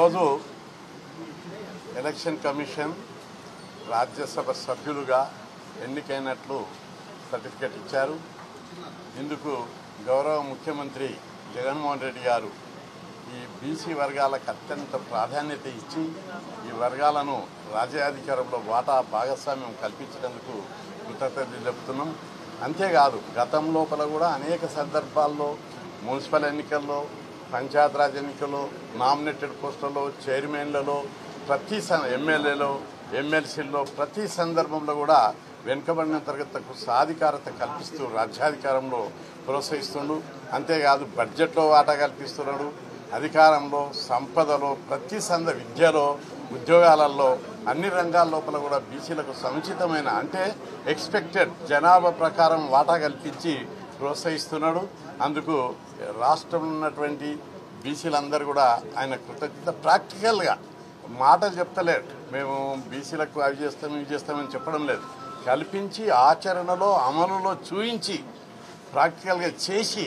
ఈరోజు election commission Rajya Sabha సభ్యులుగా ఎన్నికైనట్లు certificate ఇచ్చారు ఇందుకు గౌరవ ముఖ్యమంత్రి జగన్మోహన్ రెడ్డి గారు ఈ బీసీ వర్గాలకు అత్యంత ప్రాధాన్యత ఇచ్చి ఈ వర్గాలను రాజ్యాధికారంలో వాటా భాగస్వామ్యం కల్పించినందుకు కృతజ్ఞతలు చెప్తున్నాం అంతేకాదు గతం లోపల కూడా అనేక సందర్భాల్లో మున్సిపల్ ఎన్నికల్లో పంచాయతీరాజ్ ఎన్నికల్లో నామినేటెడ్ పోస్టులలో చైర్మన్లలో ప్రతి స- ఎమ్మెల్యేలో ఎమ్మెల్సీల్లో ప్రతి సందర్భంలో కూడా వెనుకబడిన తరగతులకు సాధికారత కల్పిస్తూ రాజ్యాధికారంలో ప్రోత్సహిస్తుండు అంతేకాదు బడ్జెట్లో వాటా కల్పిస్తున్నాడు అధికారంలో సంపదలో ప్రతి సంద విద్యలో ఉద్యోగాలలో అన్ని రంగాల లోపల కూడా బీసీలకు సముచితమైన అంటే ఎక్స్పెక్టెడ్ జనాభా ప్రకారం వాటా కల్పించి ప్రోత్సహిస్తున్నాడు అందుకు రాష్ట్రంలో ఉన్నటువంటి బీసీలందరూ కూడా ఆయన కృతజ్ఞత ప్రాక్టికల్గా మాటలు చెప్తలేరు మేము బీసీలకు అవి చేస్తాం ఇవి చేస్తామని చెప్పడం లేదు కల్పించి ఆచరణలో అమలులో చూయించి ప్రాక్టికల్గా చేసి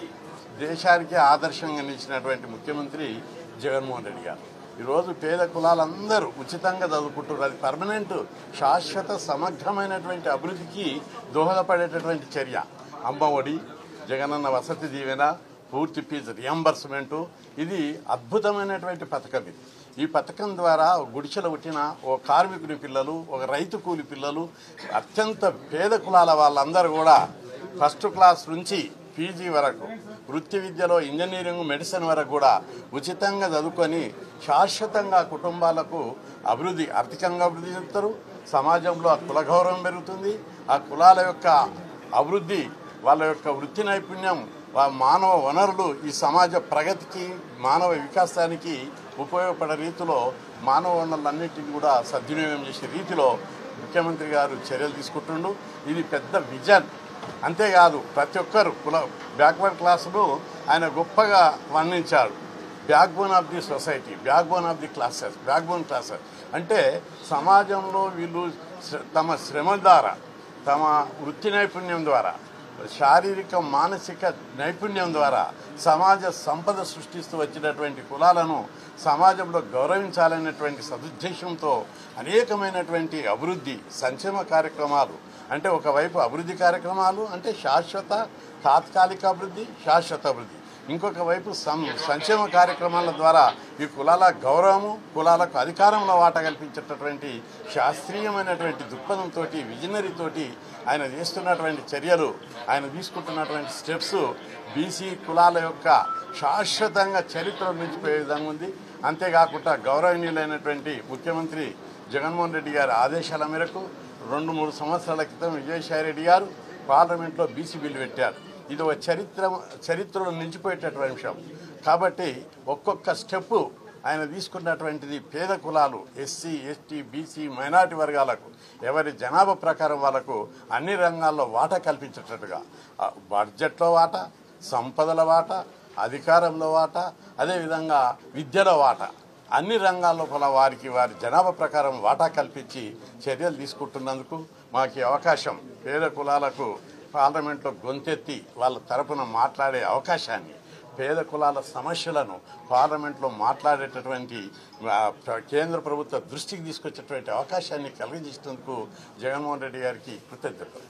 దేశానికి ఆదర్శంగా నిలిచినటువంటి ముఖ్యమంత్రి జగన్మోహన్ రెడ్డి గారు ఈరోజు పేద కులాలందరూ ఉచితంగా చదువుకుంటున్నారు అది పర్మనెంట్ శాశ్వత సమగ్రమైనటువంటి అభివృద్ధికి దోహదపడేటటువంటి చర్య అమ్మ ఒడి జగనన్న వసతి దీవెన పూర్తి ఫీజు రియంబర్స్మెంటు ఇది అద్భుతమైనటువంటి పథకం ఇది ఈ పథకం ద్వారా ఓ గుడిసెలు పుట్టిన ఓ కార్మికుని పిల్లలు ఒక రైతు కూలి పిల్లలు అత్యంత పేద కులాల వాళ్ళందరూ కూడా ఫస్ట్ క్లాస్ నుంచి పీజీ వరకు వృత్తి విద్యలో ఇంజనీరింగ్ మెడిసిన్ వరకు కూడా ఉచితంగా చదువుకొని శాశ్వతంగా కుటుంబాలకు అభివృద్ధి ఆర్థికంగా అభివృద్ధి చెందుతారు సమాజంలో ఆ కుల గౌరవం పెరుగుతుంది ఆ కులాల యొక్క అభివృద్ధి వాళ్ళ యొక్క వృత్తి నైపుణ్యం వా మానవ వనరులు ఈ సమాజ ప్రగతికి మానవ వికాసానికి ఉపయోగపడే రీతిలో మానవ వనరులన్నింటినీ కూడా సద్వినియోగం చేసే రీతిలో ముఖ్యమంత్రి గారు చర్యలు తీసుకుంటుండు ఇది పెద్ద విజన్ అంతేకాదు ప్రతి ఒక్కరు కుల బ్యాక్వర్డ్ క్లాసులు ఆయన గొప్పగా వర్ణించాడు backbone of the society backbone of the classes backbone classes అంటే సమాజంలో వీళ్ళు శ్ర- తమ శ్రమ ద్వారా తమ వృత్తి నైపుణ్యం ద్వారా శారీరక మానసిక నైపుణ్యం ద్వారా సమాజ సంపద సృష్టిస్తూ వచ్చినటువంటి కులాలను సమాజంలో గౌరవించాలనేటువంటి సదుద్దేశంతో అనేకమైనటువంటి అభివృద్ధి సంక్షేమ కార్యక్రమాలు అంటే ఒకవైపు అభివృద్ధి కార్యక్రమాలు అంటే శాశ్వత తాత్కాలిక అభివృద్ధి శాశ్వత అభివృద్ధి ఇంకొక వైపు సం సంక్షేమ కార్యక్రమాల ద్వారా ఈ కులాల గౌరవము కులాలకు అధికారంలో వాటా కల్పించేటటువంటి శాస్త్రీయమైనటువంటి దృక్పథంతో విజనరీతోటి ఆయన చేస్తున్నటువంటి చర్యలు ఆయన తీసుకుంటున్నటువంటి స్టెప్స్ బీసీ కులాల యొక్క శాశ్వతంగా చరిత్రలో నిలిచిపోయే విధంగా ఉంది అంతేకాకుండా గౌరవనీయులైనటువంటి ముఖ్యమంత్రి జగన్మోహన్ రెడ్డి గారి ఆదేశాల మేరకు రెండు మూడు సంవత్సరాల క్రితం విజయసాయి రెడ్డి గారు పార్లమెంట్లో బీసీ బిల్లు పెట్టారు ఇది ఒక చరిత్ర చరిత్రలో నిలిచిపోయేటటువంటి అంశం కాబట్టి ఒక్కొక్క స్టెప్పు ఆయన తీసుకున్నటువంటిది పేద కులాలు ఎస్సీ ఎస్టీ బీసీ మైనార్టీ వర్గాలకు ఎవరి జనాభా ప్రకారం వాళ్ళకు అన్ని రంగాల్లో వాటా కల్పించేటట్టుగా ఆ బడ్జెట్లో వాటా సంపదల వాటా అధికారంలో వాటా అదేవిధంగా విద్యలో వాటా అన్ని రంగాల్లో కూడా వారికి వారి జనాభా ప్రకారం వాటా కల్పించి చర్యలు తీసుకుంటున్నందుకు మాకు ఈ అవకాశం పేద కులాలకు పార్లమెంట్లో గొంతెత్తి వాళ్ళ తరపున మాట్లాడే అవకాశాన్ని పేద కులాల సమస్యలను పార్లమెంట్లో మాట్లాడేటటువంటి ఆ, ప్ర- కేంద్ర ప్రభుత్వ దృష్టికి తీసుకొచ్చేటువంటి అవకాశాన్ని కలిగించినందుకు జగన్మోహన్ రెడ్డి గారికి కృతజ్ఞతలు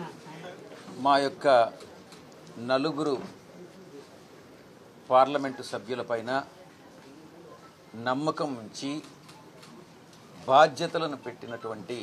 మా యొక్క నలుగురు పార్లమెంటు సభ్యులపైన నమ్మకం ఉంచి బాధ్యతలను పెట్టినటువంటి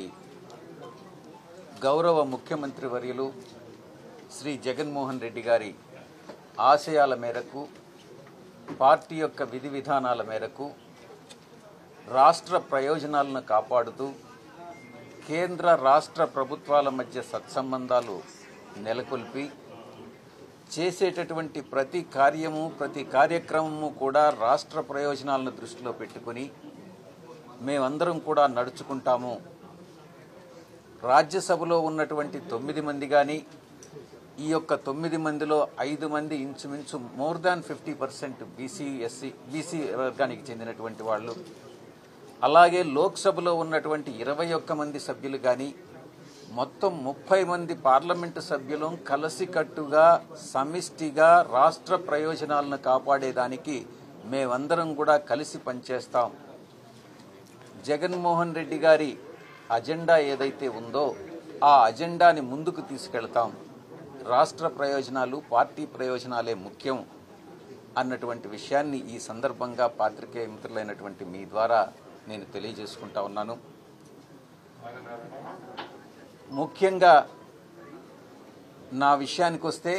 గౌరవ ముఖ్యమంత్రి వర్యులు శ్రీ జగన్మోహన్ రెడ్డి గారి ఆశయాల మేరకు పార్టీ యొక్క విధి విధానాల మేరకు రాష్ట్ర ప్రయోజనాలను కాపాడుతూ కేంద్ర రాష్ట్ర ప్రభుత్వాల మధ్య సత్సంబంధాలు నెలకొల్పి చేసేటటువంటి ప్రతి కార్యము ప్రతి కార్యక్రమము కూడా రాష్ట్ర ప్రయోజనాలను దృష్టిలో పెట్టుకుని మేమందరం కూడా నడుచుకుంటాము రాజ్యసభలో ఉన్నటువంటి తొమ్మిది మంది కానీ ఈ యొక్క తొమ్మిది మందిలో ఐదు మంది ఇంచుమించు more than fifty percent BC SC BC వర్గానికి చెందినటువంటి వాళ్ళు అలాగే లోక్సభలో ఉన్నటువంటి ఇరవై ఒక్క మంది సభ్యులు కానీ మొత్తం ముప్పై మంది పార్లమెంటు సభ్యులు కలిసికట్టుగా సమిష్టిగా రాష్ట్ర ప్రయోజనాలను కాపాడేదానికి మేమందరం కూడా కలిసి పనిచేస్తాం జగన్మోహన్ రెడ్డి గారి అజెండా ఏదైతే ఉందో ఆ అజెండాని ముందుకు తీసుకెళ్తాం రాష్ట్ర ప్రయోజనాలు పార్టీ ప్రయోజనాలే ముఖ్యం అన్నటువంటి విషయాన్ని ఈ సందర్భంగా పాత్రికేయ మిత్రులైనటువంటి మీ ద్వారా నేను తెలియజేసుకుంటా ఉన్నాను ముఖ్యంగా నా విషయానికి వస్తే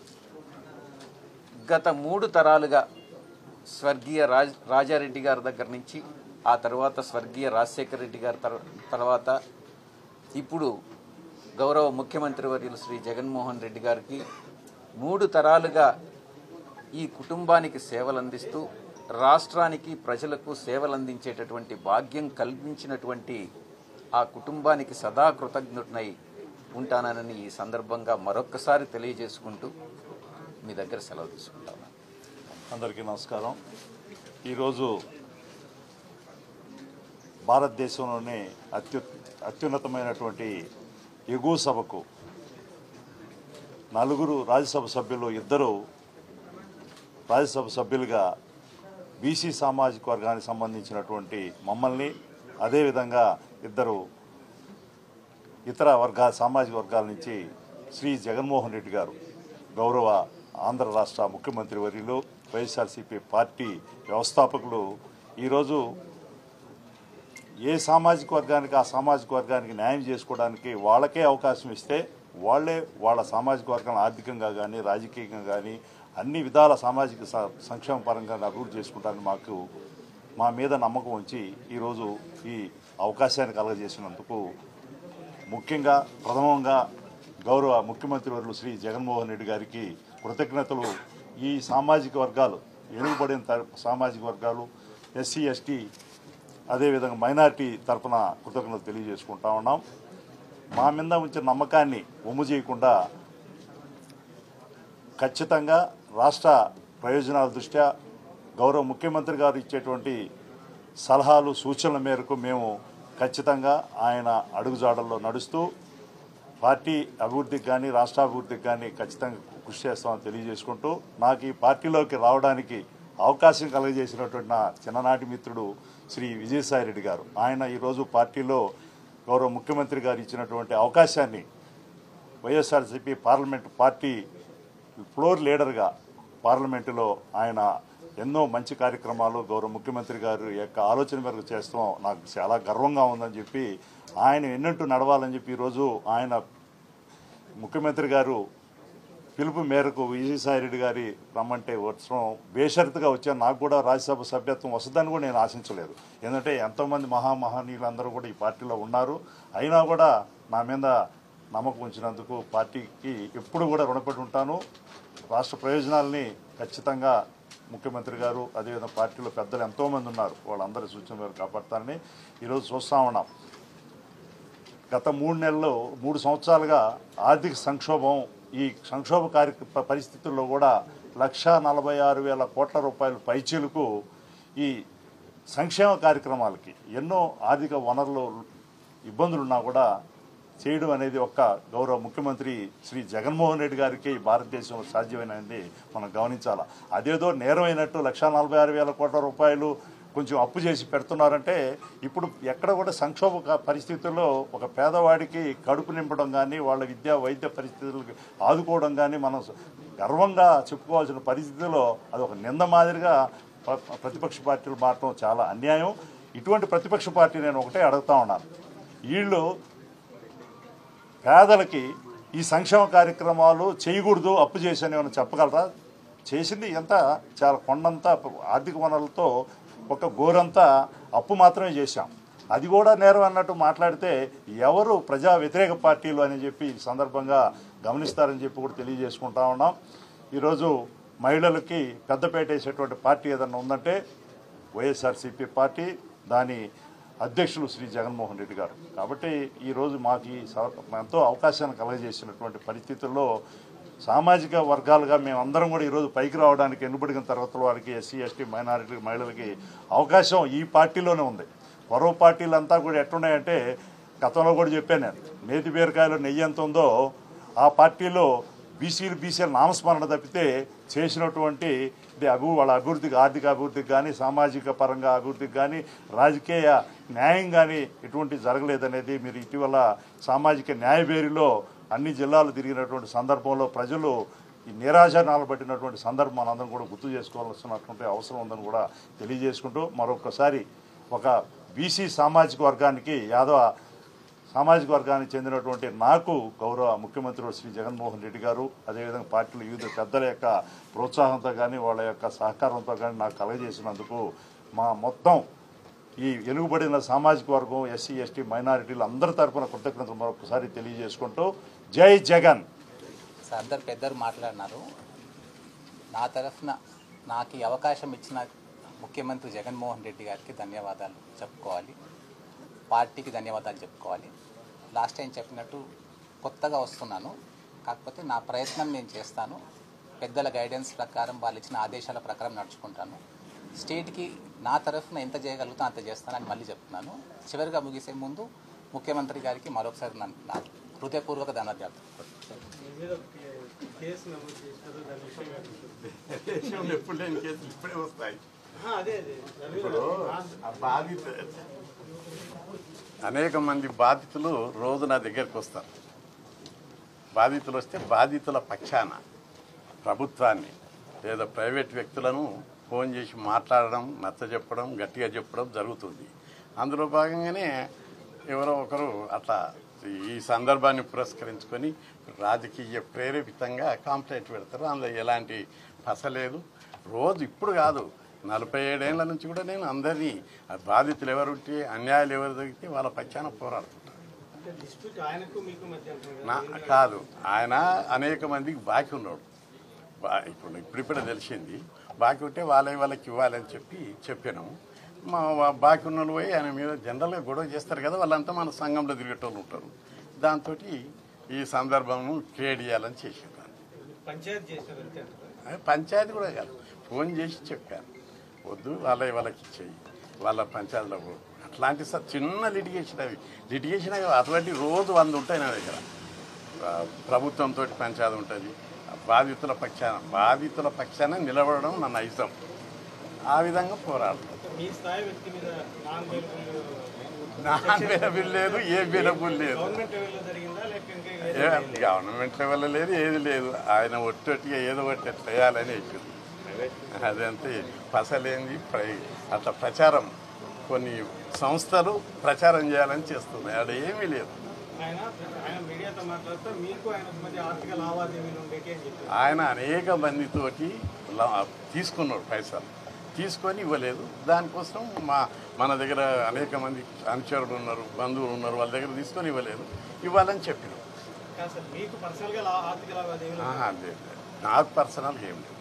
గత మూడు తరాలుగా స్వర్గీయ రాజ్ రాజారెడ్డి గారి దగ్గర నుంచి ఆ తర్వాత స్వర్గీయ రాజశేఖర రెడ్డి గారి తర్- తర్వాత ఇప్పుడు గౌరవ ముఖ్యమంత్రి వర్యులు శ్రీ జగన్మోహన్ రెడ్డి గారికి మూడు తరాలుగా ఈ కుటుంబానికి సేవలు అందిస్తూ రాష్ట్రానికి ప్రజలకు సేవలు అందించేటటువంటి భాగ్యం కల్పించినటువంటి ఆ కుటుంబానికి సదా కృతజ్ఞుడినై ఉంటానని ఈ సందర్భంగా మరొక్కసారి తెలియజేసుకుంటూ మీ దగ్గర సెలవు తీసుకుంటాను అందరికీ నమస్కారం ఈరోజు భారతదేశంలోనే అత్యు అత్యున్నతమైనటువంటి ఎగువ సభకు నలుగురు రాజ్యసభ సభ్యులు ఇద్దరు రాజ్యసభ సభ్యులుగా బీసీ సామాజిక వర్గానికి సంబంధించినటువంటి మమ్మల్ని అదేవిధంగా ఇద్దరు ఇతర వర్గాల సామాజిక వర్గాల నుంచి శ్రీ జగన్మోహన్ రెడ్డి గారు గౌరవ ఆంధ్ర రాష్ట్ర ముఖ్యమంత్రి వర్యులు వైఎస్ఆర్సీపీ పార్టీ వ్యవస్థాపకులు ఈరోజు ఏ సామాజిక వర్గానికి ఆ సామాజిక వర్గానికి న్యాయం చేసుకోవడానికి వాళ్ళకే అవకాశం ఇస్తే వాళ్ళే వాళ్ళ సామాజిక వర్గాన్ని ఆర్థికంగా కానీ రాజకీయంగా కానీ అన్ని విధాల సామాజిక స- సంక్షేమ పరంగా అభివృద్ధి చేసుకుంటానికి మాకు మా మీద నమ్మకం ఉంచి ఈరోజు ఈ అవకాశాన్ని కలగజేసినందుకు ముఖ్యంగా ప్రథమంగా గౌరవ ముఖ్యమంత్రి వర్యులు శ్రీ జగన్మోహన్ రెడ్డి గారికి కృతజ్ఞతలు ఈ సామాజిక వర్గాలు వెనుకబడిన తర- సామాజిక వర్గాలు ఎస్సీ ఎస్టీ అదేవిధంగా మైనారిటీ తరపున కృతజ్ఞతలు తెలియజేసుకుంటా ఉన్నాం మా మీద ఉంచిన నమ్మకాన్ని ఒమ్ము చేయకుండా ఖచ్చితంగా రాష్ట్ర ప్రయోజనాల దృష్ట్యా గౌరవ ముఖ్యమంత్రి గారు ఇచ్చేటువంటి సలహాలు సూచనల మేరకు మేము ఖచ్చితంగా ఆయన అడుగుజాడల్లో నడుస్తూ పార్టీ అభివృద్ధికి కానీ రాష్ట్ర అభివృద్ధికి కానీ ఖచ్చితంగా కృషి చేస్తామని తెలియజేసుకుంటూ నాకు ఈ పార్టీలోకి రావడానికి అవకాశం కలగజేసినటువంటి నా చిన్ననాటి మిత్రుడు శ్రీ విజయసాయి రెడ్డి గారు ఆయన ఈరోజు పార్టీలో గౌరవ ముఖ్యమంత్రి గారు ఇచ్చినటువంటి అవకాశాన్ని వైఎస్ఆర్సీపీ పార్లమెంట్ పార్టీ ఫ్లోర్ లీడర్గా పార్లమెంటులో ఆయన ఎన్నో మంచి కార్యక్రమాలు గౌరవ ముఖ్యమంత్రి గారు యొక్క ఆలోచన మేరకు చేస్తాం నాకు చాలా గర్వంగా ఉందని చెప్పి ఆయన ఎన్నట్టు నడవాలని చెప్పి ఈరోజు ఆయన ముఖ్యమంత్రి గారు పిలుపు మేరకు విజయసాయిరెడ్డి గారి రమ్మంటే వచ్చడం బేషరతుగా వచ్చాను నాకు కూడా రాజ్యసభ సభ్యత్వం వస్తుందని కూడా నేను ఆశించలేదు ఎందుకంటే ఎంతోమంది మహామహనీయులు అందరూ కూడా ఈ పార్టీలో ఉన్నారు అయినా కూడా నా మీద నమ్మకం ఉంచినందుకు పార్టీకి ఎప్పుడు కూడా రుణపడి ఉంటాను రాష్ట్ర ప్రయోజనాల్ని ఖచ్చితంగా ముఖ్యమంత్రి గారు అదేవిధంగా పార్టీలో పెద్దలు ఎంతోమంది ఉన్నారు వాళ్ళందరి సూచన మేరకు కాపాడతానని ఈరోజు చూస్తూ ఉన్నాం గత మూడు నెలల్లో మూడు సంవత్సరాలుగా ఆర్థిక సంక్షోభం ఈ సంక్షోభ కార్య ప- పరిస్థితుల్లో కూడా లక్షా నలభై ఆరు వేల కోట్ల రూపాయల పైచీలకు ఈ సంక్షేమ కార్యక్రమాలకి ఎన్నో ఆర్థిక వనరులు ఇబ్బందులున్నా కూడా చేయడం అనేది ఒక్క గౌరవ ముఖ్యమంత్రి శ్రీ జగన్మోహన్ రెడ్డి గారికి భారతదేశంలో సాధ్యమైనది మనం గమనించాలా అదేదో నేరమైనట్టు లక్షా నలభై ఆరు వేల కోట్ల రూపాయలు కొంచెం అప్పు చేసి పెడుతున్నారంటే ఇప్పుడు ఎక్కడ కూడా సంక్షోభ క- పరిస్థితుల్లో ఒక పేదవాడికి కడుపు నింపడం కానీ వాళ్ళ విద్యా వైద్య పరిస్థితులకు ఆదుకోవడం కానీ మనం గర్వంగా చెప్పుకోవాల్సిన పరిస్థితిలో అది ఒక నింద మాదిరిగా ప్ర- ప్రతిపక్ష పార్టీలు మారటం చాలా అన్యాయం ఇటువంటి ప్రతిపక్ష పార్టీ నేను ఒకటే అడుగుతా ఉన్నాను వీళ్ళు పేదలకి ఈ సంక్షేమ కార్యక్రమాలు చేయకూడదు అప్పు చేశాను ఏమైనా చెప్పగలరా చేసింది ఎంత చాలా కొండంతా ఆర్థిక వనరులతో ఒక గోరంతా అప్పు మాత్రమే చేశాం అది కూడా నేరం అన్నట్టు మాట్లాడితే ఎవరు ప్రజా వ్యతిరేక పార్టీలు అని చెప్పి ఈ సందర్భంగా గమనిస్తారని చెప్పి కూడా తెలియజేసుకుంటా ఉన్నాం ఈరోజు మహిళలకి పెద్దపేట వేసేటువంటి పార్టీ ఏదన్నా ఉందంటే వైఎస్ఆర్సీపీ పార్టీ దాని అధ్యక్షులు శ్రీ జగన్మోహన్ రెడ్డి గారు కాబట్టి ఈరోజు మాకు ఈ సవ- ఎంతో అవకాశాన్ని కలగజేసినటువంటి పరిస్థితుల్లో సామాజిక వర్గాలుగా మేమందరం కూడా ఈరోజు పైకి రావడానికి ఎన్నుబడిన తరగతుల వారికి ఎస్సీ ఎస్టీ మైనారిటీ మహిళలకి అవకాశం ఈ పార్టీలోనే ఉంది మరో పార్టీలంతా కూడా ఎట్టున్నాయంటే గతంలో కూడా చెప్పాను నేను నేతి బీరకాయలో నెయ్యి ఎంత ఉందో ఆ పార్టీలో బీసీలు బీసీలు నామస్మరణ తప్పితే చేసినటువంటి ఇది అభి వాళ్ళ అభివృద్ధికి ఆర్థిక అభివృద్ధికి కానీ సామాజిక పరంగా అభివృద్ధికి కానీ రాజకీయ న్యాయం కానీ ఎటువంటి జరగలేదనేది మీరు ఇటీవల సామాజిక న్యాయ పేరులో అన్ని జిల్లాలు తిరిగినటువంటి సందర్భంలో ప్రజలు ఈ నిరాశనాలు పట్టినటువంటి సందర్భం మనందరం కూడా గుర్తు చేసుకోవాల్సినటువంటి అవసరం ఉందని కూడా తెలియజేసుకుంటూ మరొకసారి ఒక బీసీ సామాజిక వర్గానికి యాదవ సామాజిక వర్గానికి చెందినటువంటి నాకు గౌరవ ముఖ్యమంత్రి శ్రీ జగన్మోహన్ రెడ్డి గారు అదేవిధంగా పార్టీల వివిధ పెద్దల యొక్క ప్రోత్సాహంతో కానీ వాళ్ళ యొక్క సహకారంతో కానీ నాకు కలగజేసినందుకు మా మొత్తం ఈ వెలుగుబడిన సామాజిక వర్గం ఎస్సీ ఎస్టీ మైనారిటీలు అందరి తరపున కృతజ్ఞతలు మరొకసారి తెలియజేసుకుంటూ జై జగన్ సార్ అందరు పెద్దలు మాట్లాడినారు నా తరఫున నాకు ఈ అవకాశం ఇచ్చిన ముఖ్యమంత్రి జగన్మోహన్ రెడ్డి గారికి ధన్యవాదాలు చెప్పుకోవాలి పార్టీకి ధన్యవాదాలు చెప్పుకోవాలి లాస్ట్ టైం చెప్పినట్టు కొత్తగా వస్తున్నాను కాకపోతే నా ప్రయత్నం నేను చేస్తాను పెద్దల గైడెన్స్ ప్రకారం వాళ్ళు ఇచ్చిన ఆదేశాల ప్రకారం నడుచుకుంటాను స్టేట్కి నా తరఫున ఎంత చేయగలుగుతా అంత చేస్తానని మళ్ళీ చెప్తున్నాను చివరిగా ముగిసే ముందు ముఖ్యమంత్రి గారికి మరొకసారి నా నా హృదయపూర్వక ధన్యవాదాలు మీద కేసు నమోదు చేసినారు దాని విషయంగా దేశంలో ఎప్పుడు లేని కేసులు ఇప్పుడే వస్తాయి ఆ, అదే అదే దాని మీద ఇప్పుడు ఆ బాధిత అనేక మంది బాధితులు రోజు నా దగ్గరికి వస్తారు బాధితులు వస్తే బాధితుల పక్షాన ప్రభుత్వాన్ని లేదా ప్రైవేట్ వ్యక్తులను ఫోన్ చేసి మాట్లాడడం నచ్చ చెప్పడం గట్టిగా చెప్పడం జరుగుతుంది అందులో భాగంగానే ఎవరో ఒకరు అట్లా ఈ సందర్భాన్ని పురస్కరించుకొని రాజకీయ ప్రేరేపితంగా కాంప్లైంట్ పెడతారు అందులో ఎలాంటి పస లేదు రోజు ఇప్పుడు కాదు నలభై ఏడేళ్ల నుంచి కూడా నేను అందరినీ ఆ బాధితులు ఎవరుంటే అన్యాయాలు ఎవరు జరిగితే వాళ్ళ పక్షాన పోరాడుతుంటాను అంటే డిస్ప్యూట్ ఆయనకు మీకు మధ్య ఉంటుంది కదా. నా కాదు ఆయన అనేక మందికి బాకీ ఉన్నాడు బా- ఇప్పుడు ఇప్పుడిప్పుడే తెలిసింది బాకీ ఉంటే వాళ్ళ వాళ్ళకి ఇవ్వాలని చెప్పి చెప్పినాము మా వా- బాకీ ఉన్న వాళ్ళు పోయి ఆయన మీద జనరల్గా గొడవ చేస్తారు కదా వాళ్ళంతా మన సంఘంలో తిరిగేటోళ్ళు ఉంటారు దాంతో ఈ సందర్భం క్రియేట్ చేయాలని చేసారు పంచాయతీ చేశారు అంతే అంటారా? అది పంచాయతీ కూడా కాదు ఫోన్ చేసి చెప్పాను వద్దు వాళ్ళ వాళ్ళకి ఇచ్చేయి వాళ్ళ పంచాయతీలో పో. అట్లాంటి సార్ చిన్న లిటిగేషన్ అవి లిటిగేషన్ అవి అటువంటి రోజు వంద ఉంటాయి నా దగ్గర ఆ, ప్రభుత్వంతో పంచాయతీ ఉంటుంది ఆ బాధితుల పక్షాన బాధితుల పక్షాన నిలబడడం నా నైజం ఆ విధంగా పోరాడతాం మీ స్థాయి వ్యక్తి మీద నాన్ అవైలబుల్ నాన్ అవైలబుల్ లేదు ఏ అవైలబుల్ లేదు గవర్నమెంట్ లెవెల్లో జరిగిందా లేక ఇంకా ఏ గవర్నమెంట్ లెవెల్ లేదు ఏది లేదు ఆయన ఒట్టొట్టిగా ఏదో ఒకటి ఎట్లా చేయాలని చెప్పింది అదంతే పసలేంది ప్రై అట్లా ప్రచారం కొన్ని సంస్థలు ప్రచారం చేయాలని చేస్తున్నాయి అక్కడ ఏమీ లేదు ఆయన ఆయన మీడియాతో మాట్లాడుతూ మీకు ఆయనకు మధ్య ఆర్థిక లావాదేవీలు ఉండేటి అని చెప్పారు ఆయన అనేక మందితోటి లా- తీసుకున్నాడు పైసలు తీసుకొని ఇవ్వలేదు దానికోసం మా మన దగ్గర అనేక మంది అనుచరులు ఉన్నారు బంధువులు ఉన్నారు వాళ్ళ దగ్గర తీసుకొని ఇవ్వలేదు ఇవ్వాలని చెప్పినాం కాదు సార్ మీకు పర్సనల్గా లా- ఆర్థిక లావాదేవీలు ఆహా, లేదు లేదు. నాకు పర్సనల్గా ఏం లేదు